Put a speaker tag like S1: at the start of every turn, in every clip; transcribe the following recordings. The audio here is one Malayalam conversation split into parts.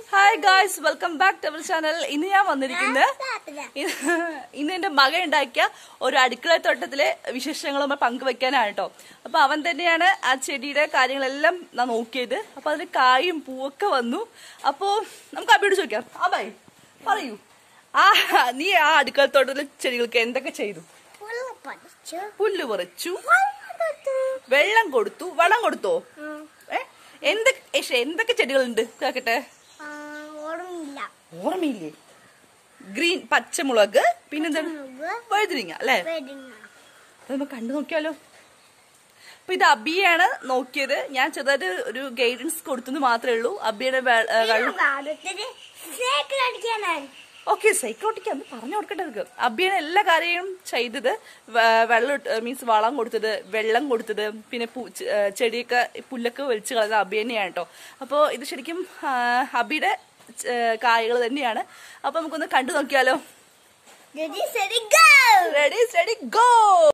S1: Hi guys welcome back to our channel ഇന്ന് ഞാൻ വന്നിരിക്കുന്നത് ഇത് ഇന്ന് എന്റെ മകൻ ഉണ്ടാക്കിയ ഒരു അടുക്കള തോട്ടത്തിലെ വിശേഷങ്ങളും പങ്കുവെക്കാനാണ് കേട്ടോ അപ്പൊ അവൻ തന്നെയാണ് ആ ചെടിയുടെ കാര്യങ്ങളെല്ലാം ഞാൻ നോക്കിയത് അപ്പൊ അതിന് കായും പൂവൊക്കെ വന്നു അപ്പോ നമുക്ക് അബിയോട് ചോദിക്കാം ആ ബൈ പറയൂ ആ നീ ആ അടുക്കള തോട്ടത്തിലെ ചെടികൾക്ക് എന്തൊക്കെ ചെയ്തു പുല്ല് പറിച്ചു വെള്ളം കൊടുത്തു വളം കൊടുത്തോ ഏ എന്തൊക്കെ ഏഷ്, എന്തൊക്കെ ചെടികളുണ്ട് കേക്കട്ടെ
S2: ഓർമ്മയില്ല
S1: ഓർമ്മയില്ലേ ഗ്രീൻ പച്ചമുളക് പിന്നെന്താണ് വഴുതിരിങ്ങ അല്ലേ
S2: വെഡിങ്
S1: അത് നമുക്ക് കണ്ടു നോക്കിയാലോ അപ്പൊ ഇത് അബിയാണ് നോക്കിയത് ഞാൻ ചെറുതായിട്ട് ഒരു ഗൈഡൻസ് കൊടുത്തെന്ന് മാത്രമേ ഉള്ളൂ അബിയുടെ വെ- ഏ, വെള്ളം
S2: ഭാരതത്തിന് സൈക്കിൾ അടിക്കാനാണ്
S1: ഓക്കെ സൈക്കോട്ടിക്ക് അത് പറഞ്ഞു കൊടുക്കട്ടെ അവർക്ക് അബിയാണ് എല്ലാ കാര്യവും ചെയ്തത് വെ- വെള്ളം മീൻസ് വളം കൊടുത്തത് വെള്ളം കൊടുത്തത് പിന്നെ പൂ- ചെ- ഏ, ചെടിയൊക്കെ പുല്ലൊക്കെ വലിച്ചു കളഞ്ഞത് അബി തന്നെയാണ് കേട്ടോ അപ്പോൾ ഇത് ശരിക്കും ആ, അബിയുടെ കായകൾ തന്നെയാണ് അപ്പൊ നമുക്കൊന്ന് കണ്ടു നോക്കിയാലോ
S2: Ready, steady, go!
S1: Ready steady go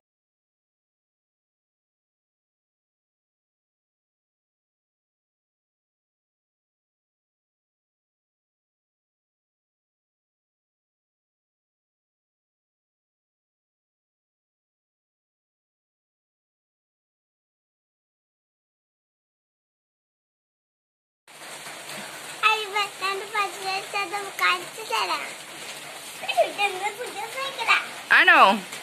S2: അയ്യപ്പന്റെ പച്ചവെച്ചത് കഴിച്ചു തരാം ഇതെന്ത് പുതിയ സൈക്കിളാ
S1: ആണോ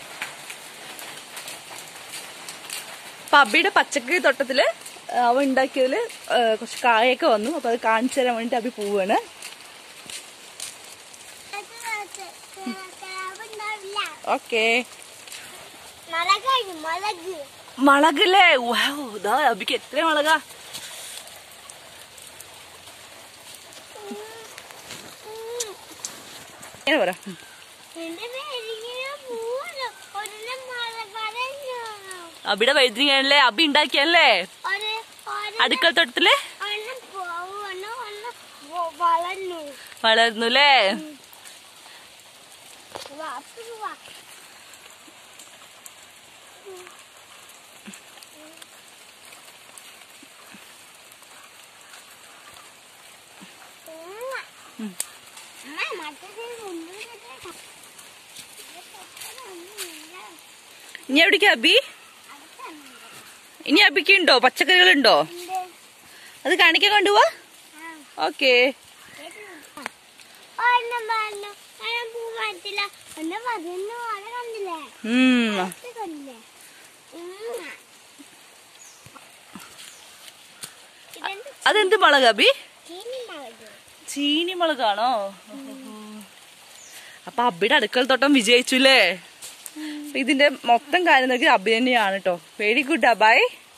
S1: അപ്പൊ അബിയുടെ പച്ചക്കറി തോട്ടത്തില് അവ ഉണ്ടാക്കിയതില് ആ, കുറച്ച് കായൊക്കെ വന്നു അപ്പൊ അത് കാണിച്ചു തരാൻ വേണ്ടിട്ട് അബി പോവാണ്
S2: അത് ഉണ്ടാവില്ല
S1: ഓക്കെ
S2: മുളകാണ് മുളക്
S1: മുളകല്ലേ വൗ, ദാ അബിക്ക് എത്ര മുളകാ ഇങ്ങനെ പറ
S2: എന്റെ പേരിങ്ങനെ പോവാണ് ഒരെണ്ണം മുളക് പറഞ്ഞു
S1: അബിയുടെ വൈദ്യുതിയല്ലേ അബി ഉണ്ടാക്കിയല്ലേ
S2: ഒരു ഒരു
S1: അടുക്കള തോട്ടത്തില്
S2: ഒരെണ്ണം പോവാണ് ഒന്ന് വ- വളർന്നു
S1: വളർന്നു അല്ലേ
S2: വാ, അപ്പുറം വാ. ഉമ്മ. അമ്മ, മറ്റേത് മുന്നിൽ കിടക്കാം. ഇത് തൊട്ടതൊന്നുമില്ല.
S1: ഇനി എവിടേക്കാ അബി
S2: അടുത്താണ്.
S1: ഇനി അബിക്ക് ഉണ്ടോ പച്ചക്കറികളുണ്ടോ
S2: ഉണ്ട്.
S1: അത് കാണിക്കാൻ കൊണ്ടുപോവാ
S2: ആ,
S1: ഓക്കേ
S2: ഇത് ആ. ഒരെണ്ണം പറഞ്ഞു ഒരെണ്ണം പൂ മാറ്റില്ല ഒന്ന് പതിനൊന്ന് വാഴ കണ്ടില്ലേ
S1: ഉം
S2: ഇത് കണ്ടില്ലേ ഉമ്മ. ഇതെന്ത്
S1: അതെന്ത് മുളക് അബി
S2: ചീനി മുളക്
S1: ചീനി മുളകാണോ അപ്പൊ അബിയുടെ അടുക്കള തോട്ടം വിജയിച്ചു അല്ലേ അപ്പൊ ഇതിന്റെ മൊത്തം കാര്യം നോക്കി അബി തന്നെയാണ് കേട്ടോ വെരി ഗുഡ് അബായ്